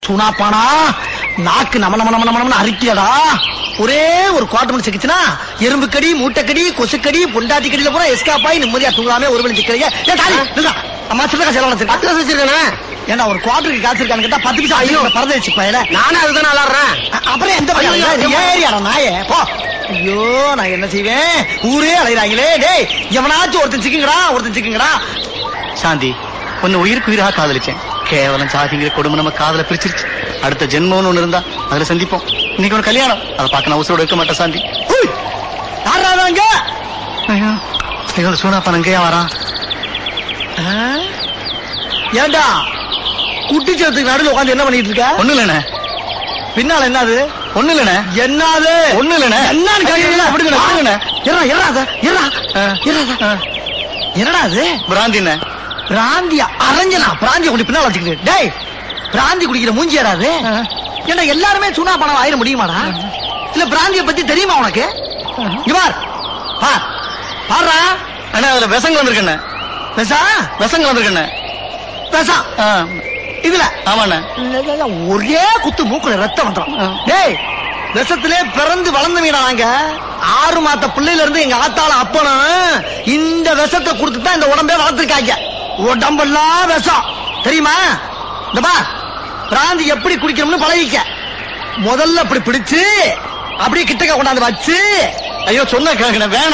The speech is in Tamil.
சுனாப்பானா நாக்கு நம நம நம நம நமன்னு அரிக்கியடா ஒரே ஒரு குவாட்டர் மணி சிக்கிச்சுனா எறும்பு கடி மூட்டைக்கடி கொசுக்கடி பொண்டாட்டி கடியில பூரா எஸ்காப் ஆகி நிம்மதியா தூங்காம ஒரு மணி சிக்கிறீங்க ஏன் தாலி நில்றா. அம்மா சில்லறை செலவு வச்சிருக்கா பத்து வருஷம் வச்சிருக்கானே ஏன்னா ஒரு குவாட்டருக்கு காசு இருக்கான்னு கேட்டா பத்து நிமிஷம் ஐயோ பறந்து வச்சு பையல நானே அதுதான் விளாடுறேன் அப்புறம் எந்த பையன் ஐயோ, இது ஏரியாடா நாயே போ ஐயோ நான் என்ன செய்வேன் ஊரே அலைகிறாங்களே டேய் எவனாச்சும் ஒருத்தன் சிக்குங்கடா ஒருத்தன் சிக்குங்கடா சாந்தி உன்னை உயிருக்கு உயிராக காதலிச்சேன் கேவலம் சாதிங்கிற கொடுமை நம்ம காதல பிரிச்சிருச்சு அடுத்த ஜென்மம்னு ஒண்ணு இருந்தா அதுல சந்திப்போம் இன்னைக்கு ஒரு கல்யாணம் அதை பார்க்க நான் உசுரோட இருக்க மாட்டேன் சாந்தி ஹுய்! யார்றா அவன் அங்க ஐயோ ஐயோ சூனாப்பன் அங்கேயா வரான் ஆ? ஏண்டா குட்டிச்சத்துக்கு நடுவில் உட்காந்து என்ன பண்ணிட்டு இருக்க ஒண்ணு இல்லண்ணே பின்னால என்னது ஒண்ணு இல்லண்ணே என்னது ஒண்ணு இல்லண்ணே என்னன்னு கேக்குறீங்களா? விடுங்கண்ணே, விடுங்கண்ணே. இருடா, இருடா அத, இருடா. ஆ. இருடா அத. என்னடா அது பிராந்திண்ணே பிராந்தியா அரஞ்சனா பிராந்திய குடி பின்னால வச்சுக்கிட்டு டேய் பிராந்தி குடிக்கிற மூஞ்சி யாராது ஏண்டா எல்லாருமே சுனா பணம் ஆயிட முடியுமாடா இல்ல பிராந்திய பத்தி தெரியுமா உனக்கு இங்க பார் பார் பாருடா அண்ணா அதுல விஷம் கலந்துருக்கண்ணே பெசா விஷம் கலந்துருக்கண்ணே பெசா ஆ, இதுல ஆமாண்ணே இல்ல, இல்ல, இல்ல, ஒரே குத்து மூக்குல ரத்தம் வந்துடும் ஆ. டேய் விஷத்திலே பிறந்து வளர்ந்தவீடா நாங்க ஆறு மாத்த பிள்ளையில இருந்து எங்க ஆத்தால அப்பனும் இந்த விஷத்தை கொடுத்து தான் இந்த உடம்பே வளர்த்துருக்காங்க உடம்பெல்லாம் விஷம் தெரியுமா இந்த பா பிராந்தி எப்படி குடிக்கணும்னு பழகிக்க முதல்ல அப்படி பிடிச்சு அப்படியே கிட்டக்க கொண்டாந்து வச்சு ஐயோ சொன்ன கேக்குண்ணே வேணாம்